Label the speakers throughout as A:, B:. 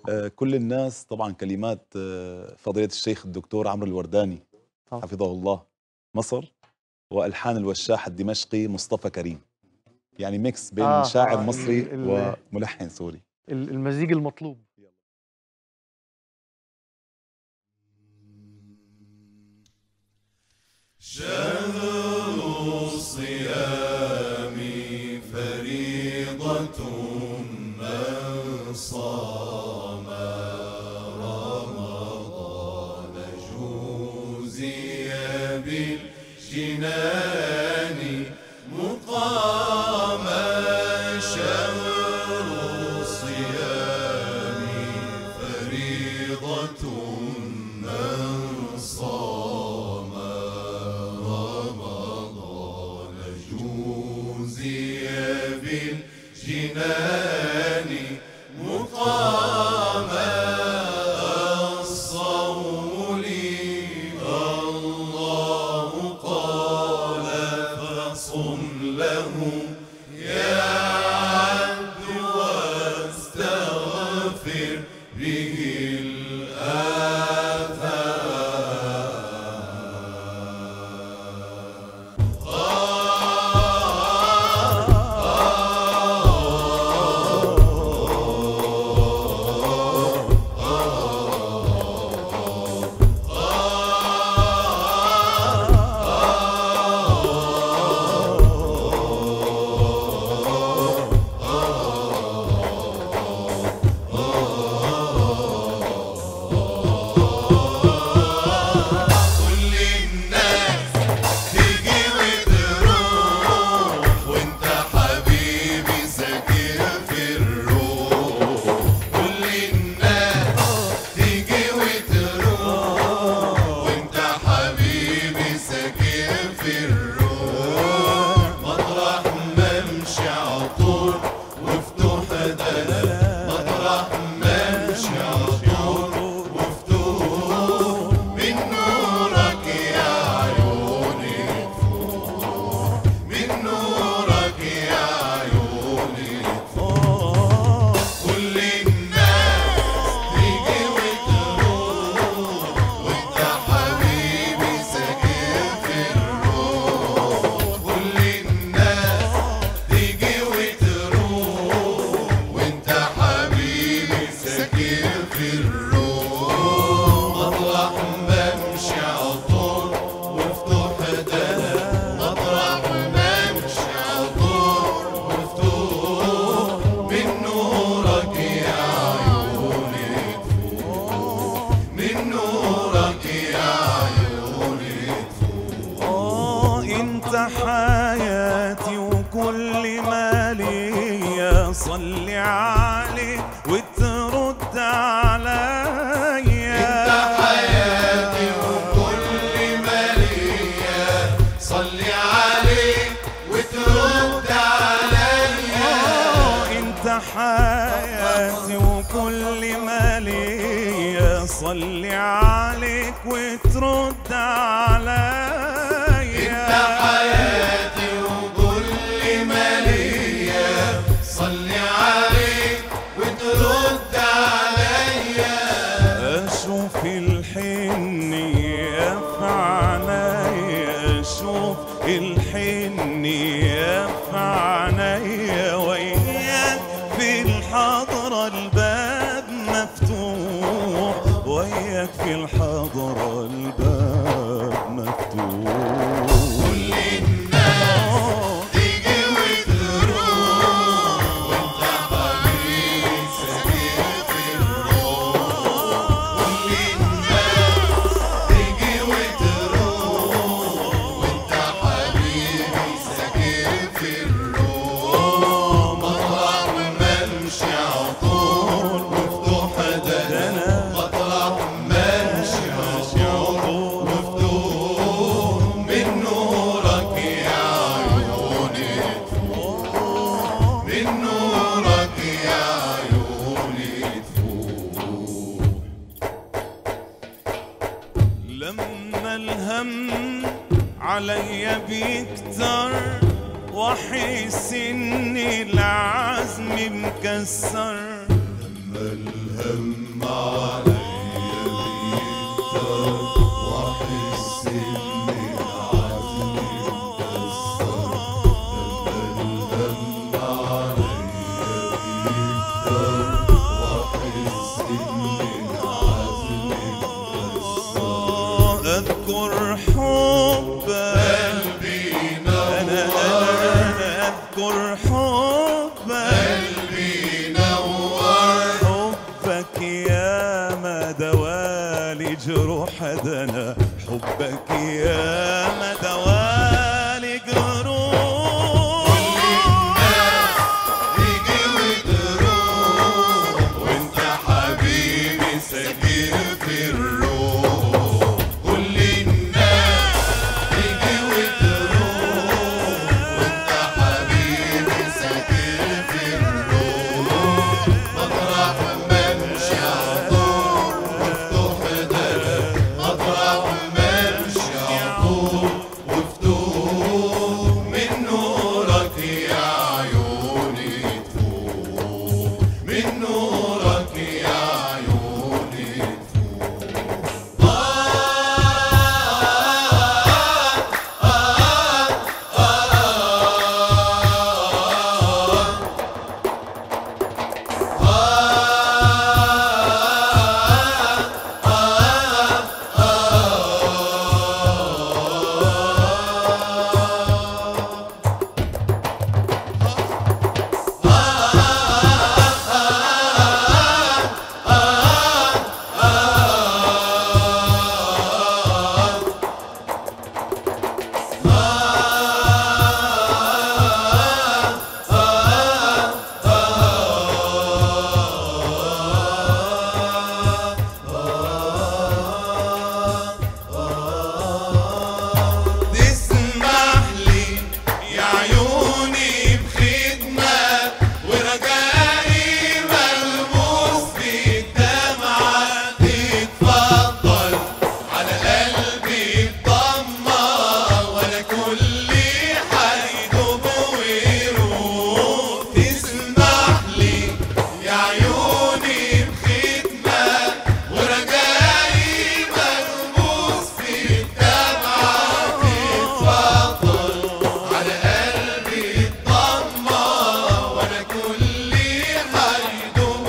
A: آه، كل الناس طبعا كلمات آه، فضيلة الشيخ الدكتور عمرو الورداني
B: طبعا.
A: حفظه الله مصر وألحان الوشاح الدمشقي مصطفى كريم يعني ميكس بين
B: آه،
A: شاعر
B: آه،
A: مصري
B: ال- ال-
A: وملحن سوري
B: ال- المزيج المطلوب
C: الصيام فريضة من صام رمضان جوزي بالجنان مقام شهر الصيام فريضة من صام رمضان جوزي بالجنان مقام الصوم لي الله قال فصم له يا عبد واستغفر به الآثام كل الناس تيجي وتروح وانت حبيبي ساكن في الروح كل الناس تيجي وتروح وانت حبيبي ساكن في الروح مطرح ما امشي عطول وفتوح دلال مطرح ما امشي عطول وفتوح من نورك يا عيوني تفوح من نورك يا عيوني تفوح كل الناس تيجي وتروح وانت حبيبي ساكن في الروح كل الناس تيجي وتروح وانت حبيبي ساكن في الروح مطرح ما امشي عطول وفتوح دلال مطرح ما امشي عطول وفتوح من نورك يا عيوني تفوح من نورك يا عيوني
D: آه انت حياتي وكل ما ليا صل عليك وترد عليا
C: انت حياتي وكل ما ليا صلي عليك وترد عليا
D: آه انت حياتي وكل ما ليا صل عليك وترد عليا
C: انت حياتي وكل ما ليا صلي عليك وترد عليا
D: أشوف الحنية في عينيا أشوف الحنية في عينيا وياك في الحضرة الباب مفتوح وياك في الحضرة الباب مفتوح
C: كل الناس تيجي وتروح وانت حبيبي ساكن في الروح كل الناس تيجي وتروح وانت حبيبي ساكن في الروح مطرح ما امشي عطول مفتوح دنا مطرح ما امشي عطول مفتوح من نورك يا عيوني تفوح من نورك يا عيوني تفوح
D: لما الهم عليا بيكتر واحس ان العزم مكسر
C: الهم عليا بيكتر واحس ان العزم مكسر لما الهم عليا بيكتر واحس ان العزم مكسر
D: اذكر حبك
C: قلبي
D: انا انا
C: نور
D: انا اذكر حبك
C: قلبي نور
D: حبك يا ما دوالي جروح دنا حبك يا ما دوالي جروح
C: تيجي وتروح وانت حبيبي سكير في الروح كل الناس تيجي وتروح وانت حبيبي سكير في الروح مطرح ما امشي عطول مفتوح درب مطرح ما امشي عطول وفتوح من نورك يا عيوني تفوق من نورك يا عيوني تفوق تسمح لي يا عيوني بخدمة ورجائي ملموس في الدمعة تتفضل على قلبي بضمة ولا كل حيدوب ويروح تسمح لي يا عيوني بخدمة ورجائي ملموس في الدمعة تتفضل على قلبي الضمة وانا كل حيدوب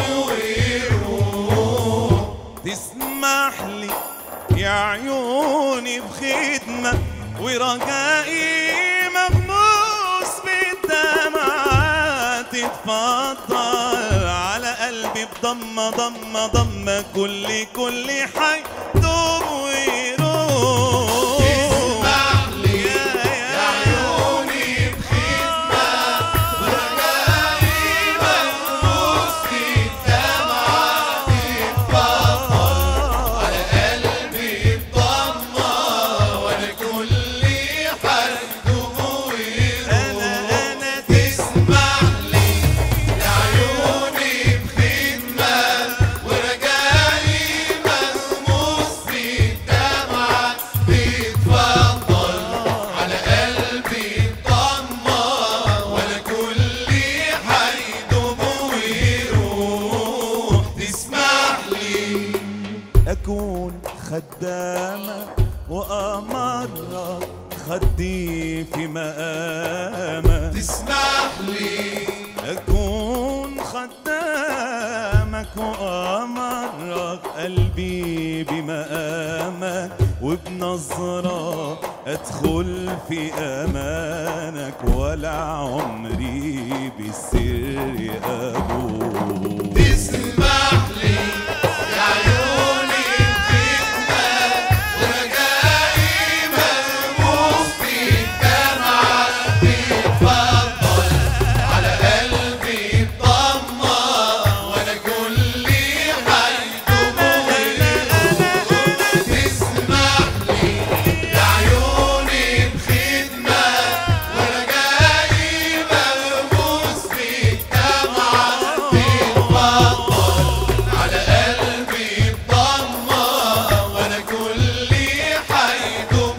C: ويروح
D: تسمح لي يا عيوني بخدمة ورجائي مغموس بالدمعة تتفضل على قلبي بضمة ضمة ضمة كل كل حي دوب ويروح
C: تسمح لي
D: يا
C: يا عيوني بخدمة ورجائي ملموس في الدمعة تتفضل على قلبي بضمة وانا كل حيدوب
D: أنا
C: ويروح
D: أنا
C: تسمح لي يا عيوني بخدمة ورجائي ملموس في الدمعة تتفضل على قلبي الضمة ولا كل حيدوب ويروح تسمح لي
D: أكون خدامة وأمرة خدي في مقامك
C: تسمح لي
D: أكون خدامك وأمرك قلبي بمقامك وبنظرة أدخل في أمانك ولا عمري بالسر أبوك
C: تسمح لي يا عيوني بخدمة ورجائي ملموس في الدمعة تتفضل على قلبي الضمة وانا كل حيدوب ويروح تسمح لي يا عيوني بخدمة ورجائي ملموس في الدمعة تتفضل على قلبي بضمة وانا كل حيدوب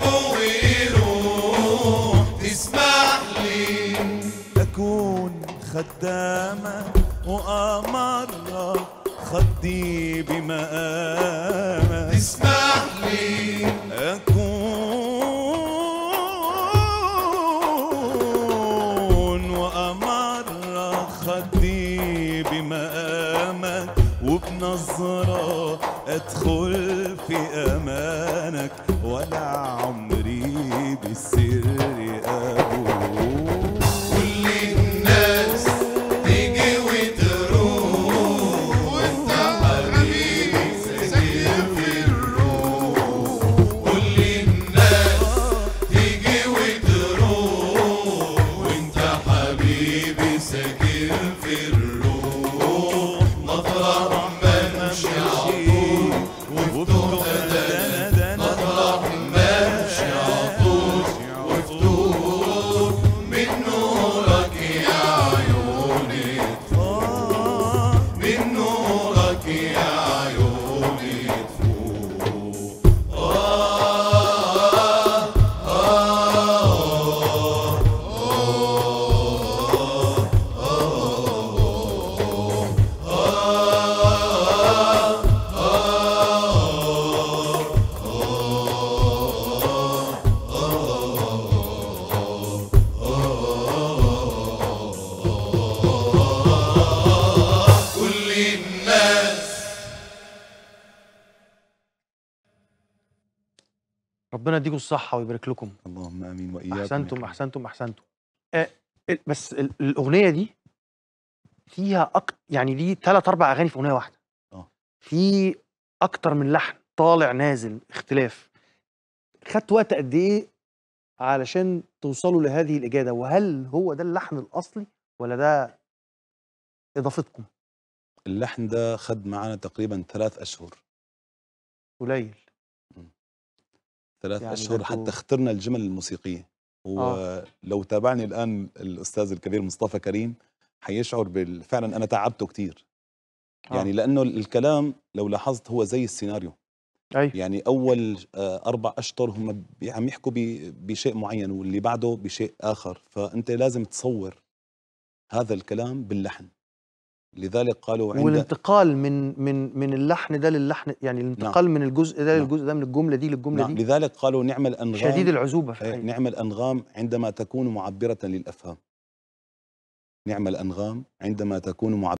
C: ويروح تسمح لي
D: أكون خدامة وأمرة خدي بمقامك
C: تسمح لي
D: أكون وأمر خدي بمقامك وبنظرة أدخل في أمانك ولا عمري بالسر أبوك
C: كل الناس تيجي وتروح وانت حبيبي ساكن في الروح كل الناس تيجي وتروح وانت حبيبي ساكن في الروح مطرح ما نمشي عطول وفتوح دنا مطرح ما نمشي عطول وفتوح من نورك يا عيوني من نورك يا عيوني تفوق آه آه كل الناس
B: ربنا يديكم الصحة ويبارك لكم
A: اللهم امين واياكم
B: أحسنتم أحسنتم أحسنتم آه ال- بس ال- الأغنية دي فيها أك... يعني دي ثلاث أربع أغاني في أغنية واحدة
A: آه.
B: في أكتر من لحن طالع نازل اختلاف خدت وقت قد إيه علشان توصلوا لهذه الإجادة وهل هو ده اللحن الأصلي ولا ده إضافتكم
A: اللحن ده خد معنا تقريبا ثلاث اشهر
B: قليل
A: ثلاث
B: يعني
A: اشهر
B: ده
A: حتى
B: انتوا-
A: اخترنا الجمل الموسيقيه ولو تابعني الان الاستاذ الكبير مصطفى كريم حيشعر بال... فعلا انا تعبته كثير
B: آه.
A: يعني لانه الكلام لو لاحظت هو زي السيناريو
B: أيوه
A: يعني اول آه، اربع اشطر هم بي- عم يحكوا ب- بشيء معين واللي بعده بشيء اخر فانت لازم تصور هذا الكلام باللحن لذلك قالوا عند
B: والانتقال من من من اللحن ده للحن يعني الانتقال من الجزء ده
A: نعم.
B: للجزء ده من الجملة دي للجملة
A: نعم
B: دي
A: لذلك قالوا نعمل انغام
B: شديد العزوبة في
A: إيه،
B: الحقيقة
A: نعمل انغام عندما تكون معبره للافهام نعمل انغام عندما تكون معبره